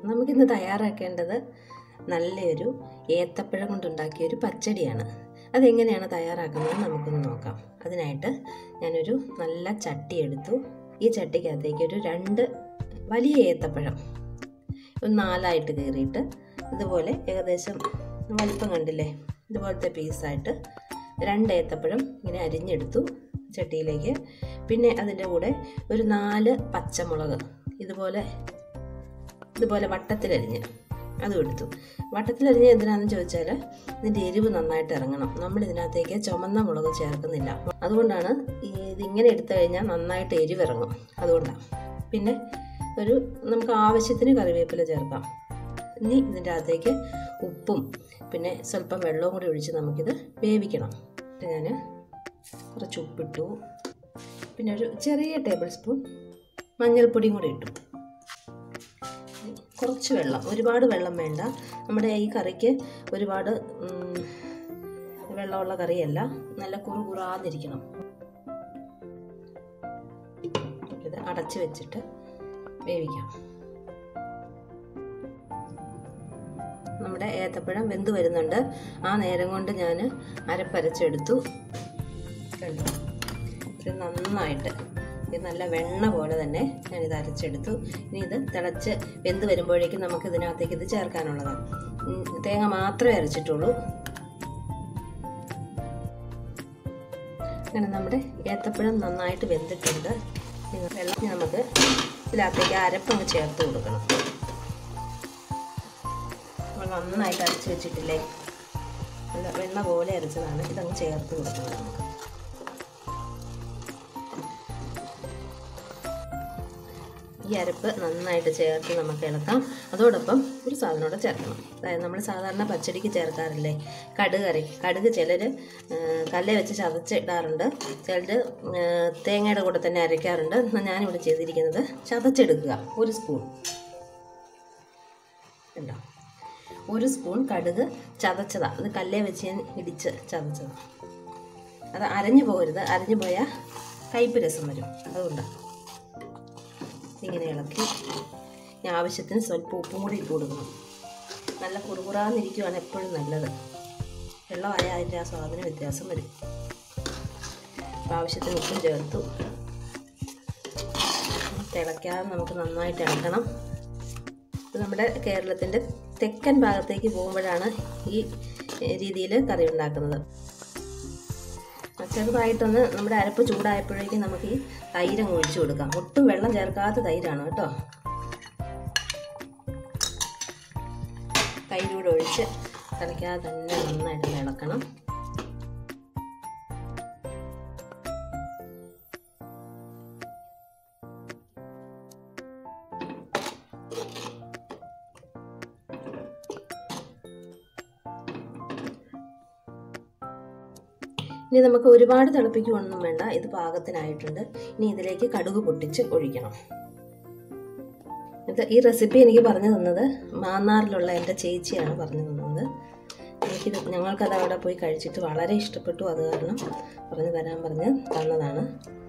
നമുക്കിന്ന് തയ്യാറാക്കേണ്ടത് നല്ലൊരു ഏത്തപ്പഴം കൊണ്ടുണ്ടാക്കിയ ഒരു പച്ചടിയാണ് അതെങ്ങനെയാണ് തയ്യാറാക്കുന്നത് നമുക്കൊന്ന് നോക്കാം അതിനായിട്ട് ഞാനൊരു നല്ല ചട്ടി എടുത്തു ഈ ചട്ടിക്കകത്തേക്ക് ഒരു രണ്ട് വലിയ ഏത്തപ്പഴം ഒരു നാലായിട്ട് കീറിയിട്ട് ഇതുപോലെ ഏകദേശം വലിപ്പം കണ്ടില്ലേ ഇതുപോലത്തെ പീസായിട്ട് രണ്ട് ഏത്തപ്പഴം ഇങ്ങനെ അരിഞ്ഞെടുത്തു ചട്ടിയിലേക്ക് പിന്നെ അതിൻ്റെ കൂടെ ഒരു നാല് പച്ചമുളക് ഇതുപോലെ ഇതുപോലെ വട്ടത്തിലരിഞ്ഞ് അതും എടുത്തു വട്ടത്തിലരിഞ്ഞ് എന്തിനാണെന്ന് ചോദിച്ചാൽ ഇതിൻ്റെ എരിവ് നന്നായിട്ട് ഇറങ്ങണം നമ്മൾ ഇതിനകത്തേക്ക് ചുമന്ന മുളക് ചേർക്കുന്നില്ല അതുകൊണ്ടാണ് ഈ ഇതിങ്ങനെ എടുത്തു കഴിഞ്ഞാൽ നന്നായിട്ട് എരിവ് ഇറങ്ങും അതുകൊണ്ടാണ് പിന്നെ ഒരു നമുക്ക് ആവശ്യത്തിന് കറിവേപ്പില ചേർക്കാം ഇനി ഇതിൻ്റെ അകത്തേക്ക് ഉപ്പും പിന്നെ സ്വല്പം വെള്ളവും കൂടി ഒഴിച്ച് നമുക്കിത് വേവിക്കണം ഞാൻ കുറച്ച് ഉപ്പിട്ടു പിന്നെ ഒരു ചെറിയ ടേബിൾ സ്പൂൺ മഞ്ഞൾപ്പൊടിയും കൂടി ഇട്ടു കുറച്ച് വെള്ളം ഒരുപാട് വെള്ളം വേണ്ട നമ്മുടെ ഈ കറിക്ക് ഒരുപാട് വെള്ളമുള്ള കറിയല്ല നല്ല കുറുകുറാന്നിരിക്കണം ഇത് അടച്ചു വെച്ചിട്ട് വേവിക്കാം നമ്മുടെ ഏത്തപ്പഴം വെന്ത് വരുന്നുണ്ട് ആ നേരം കൊണ്ട് ഞാൻ അരപ്പരച്ചെടുത്തു കണ്ടു ഇത് നന്നായിട്ട് ഇത് നല്ല വെണ്ണ പോലെ തന്നെ ഞാനിത് അരച്ചെടുത്തു ഇനി ഇത് തിളച്ച് വെന്ത് വരുമ്പോഴേക്കും നമുക്ക് ഇതിനകത്തേക്ക് ഇത് ചേർക്കാനുള്ളതാണ് തേങ്ങ മാത്രമേ അരച്ചിട്ടുള്ളൂ അങ്ങനെ നമ്മുടെ ഏത്തപ്പഴം നന്നായിട്ട് വെന്തിട്ടുണ്ട് വെള്ളം നമുക്ക് ഇതിനകത്തേക്ക് അരപ്പങ്ങ് ചേർത്ത് കൊടുക്കണം നമ്മൾ നന്നായിട്ട് അരച്ച് വെച്ചിട്ടില്ലേ നല്ല വെണ്ണ പോലെ അരച്ചതാണ് ഇതങ്ങ് ചേർത്ത് കൊടുക്കണം നമുക്ക് ഈ അരപ്പ് നന്നായിട്ട് ചേർത്ത് നമുക്ക് ഇളക്കാം അതോടൊപ്പം ഒരു സാധനം കൂടെ ചേർക്കണം അതായത് നമ്മൾ സാധാരണ പച്ചടിക്ക് ചേർക്കാറില്ലേ കടുക് കറി കടുക് ചിലർ കല്ല വെച്ച് ചതച്ച് ഇടാറുണ്ട് ചിലർ തേങ്ങയുടെ കൂടെ തന്നെ അരയ്ക്കാറുണ്ട് എന്നാൽ ഞാനിവിടെ ചെയ്തിരിക്കുന്നത് ചതച്ചെടുക്കുക ഒരു സ്പൂൺ ഉണ്ടോ ഒരു സ്പൂൺ കടുക് ചതച്ചതാണ് അത് കല്ലേ വെച്ച് ഞാൻ ഇടിച്ച് ചതച്ചതാണ് അത് അരഞ്ഞു പോകരുത് അരഞ്ഞു പോയാൽ കയ്പ് രസം വരും അതുകൊണ്ടാണ് ഇങ്ങനെ ഇളക്കി ഞാൻ ആവശ്യത്തിന് സ്വല്പം ഉപ്പും കൂടി ഇട്ട് കൊടുക്കണം നല്ല കുറുകുറാന്നിരിക്കുവാണ് എപ്പോഴും നല്ലത് വെള്ളമായ അതിൻ്റെ ആ സ്വാദിന് വ്യത്യാസം വരും അപ്പോൾ ആവശ്യത്തിന് ഉപ്പും ചേർത്തു തിളയ്ക്കാതെ നമുക്ക് നന്നായിട്ട് ഇളക്കണം ഇത് നമ്മുടെ കേരളത്തിൻ്റെ തെക്കൻ ഭാഗത്തേക്ക് പോകുമ്പോഴാണ് ഈ രീതിയിൽ കറി ഉണ്ടാക്കുന്നത് ചെറുതായിട്ടൊന്ന് നമ്മുടെ അരപ്പ് ചൂടായപ്പോഴേക്കും നമുക്ക് ഈ തൈരങ്ങ് ഒഴിച്ചു കൊടുക്കാം ഒട്ടും വെള്ളം ചേർക്കാത്ത തൈരാണ് കേട്ടോ തൈരൂടെ ഒഴിച്ച് തിളയ്ക്കാതെ തന്നെ നന്നായിട്ട് ഇളക്കണം ഇനി നമുക്ക് ഒരുപാട് തിളപ്പിക്കുകയൊന്നും വേണ്ട ഇത് പാകത്തിനായിട്ടുണ്ട് ഇനി ഇതിലേക്ക് കടുക് പൊട്ടിച്ച് ഒഴിക്കണം ഇത് ഈ റെസിപ്പി എനിക്ക് പറഞ്ഞു തന്നത് മാന്നാറിലുള്ള എൻ്റെ ചേച്ചിയാണ് പറഞ്ഞു തന്നത് എനിക്കിത് ഞങ്ങൾക്കത് അവിടെ പോയി കഴിച്ചിട്ട് വളരെ ഇഷ്ടപ്പെട്ടു അത് കാരണം പറഞ്ഞു തരാൻ പറഞ്ഞ് തന്നതാണ്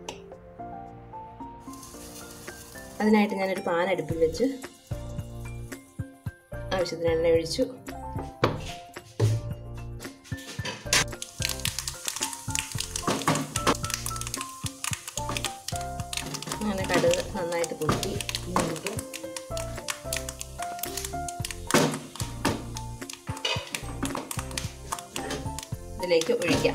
അതിനായിട്ട് ഞാനൊരു പാൻ അടുപ്പിൽ വെച്ച് ആവശ്യത്തിന് എണ്ണ ഒഴിച്ചു അങ്ങനെ കടുക് നന്നായിട്ട് പൊട്ടി നമുക്ക് ഇതിലേക്ക് ഒഴിക്കാം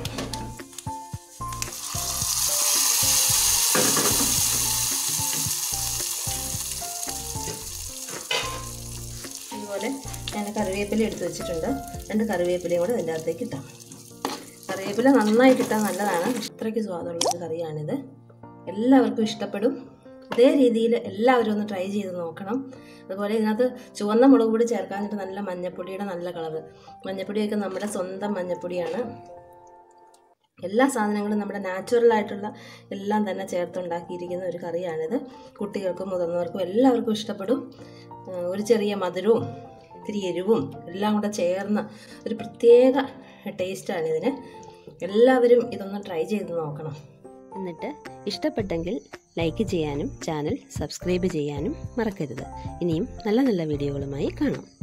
അതുപോലെ ഞാൻ കറിവേപ്പില എടുത്ത് വെച്ചിട്ടുണ്ട് രണ്ട് കറിവേപ്പിലയും കൂടെ ഇതിൻ്റെ അകത്തേക്ക് ഇട്ടാം കറിവേപ്പില നന്നായിട്ട് ഇട്ടാൽ നല്ലതാണ് ഇത്രയ്ക്ക് സ്വാദുള്ള ഒരു കറിയാണിത് എല്ലാവർക്കും ഇഷ്ടപ്പെടും ഇതേ രീതിയിൽ എല്ലാവരും ഒന്ന് ട്രൈ ചെയ്ത് നോക്കണം അതുപോലെ ഇതിനകത്ത് ചുവന്ന മുളക് പൊടി ചേർക്കാനിട്ട് നല്ല മഞ്ഞപ്പൊടിയുടെ നല്ല കളറ് മഞ്ഞപ്പൊടിയൊക്കെ നമ്മുടെ സ്വന്തം മഞ്ഞപ്പൊടിയാണ് എല്ലാ സാധനങ്ങളും നമ്മുടെ നാച്ചുറൽ ആയിട്ടുള്ള എല്ലാം തന്നെ ചേർത്തുണ്ടാക്കിയിരിക്കുന്ന ഒരു കറിയാണിത് കുട്ടികൾക്കും മുതിർന്നവർക്കും എല്ലാവർക്കും ഇഷ്ടപ്പെടും ഒരു ചെറിയ മധുരവും ഇത്തിരി എരിവും എല്ലാം കൂടെ ചേർന്ന ഒരു പ്രത്യേക ടേസ്റ്റാണ് ഇതിന് എല്ലാവരും ഇതൊന്ന് ട്രൈ ചെയ്ത് നോക്കണം എന്നിട്ട് ഇഷ്ടപ്പെട്ടെങ്കിൽ ലൈക്ക് ചെയ്യാനും ചാനൽ സബ്സ്ക്രൈബ് ചെയ്യാനും മറക്കരുത് ഇനിയും നല്ല നല്ല വീഡിയോകളുമായി കാണാം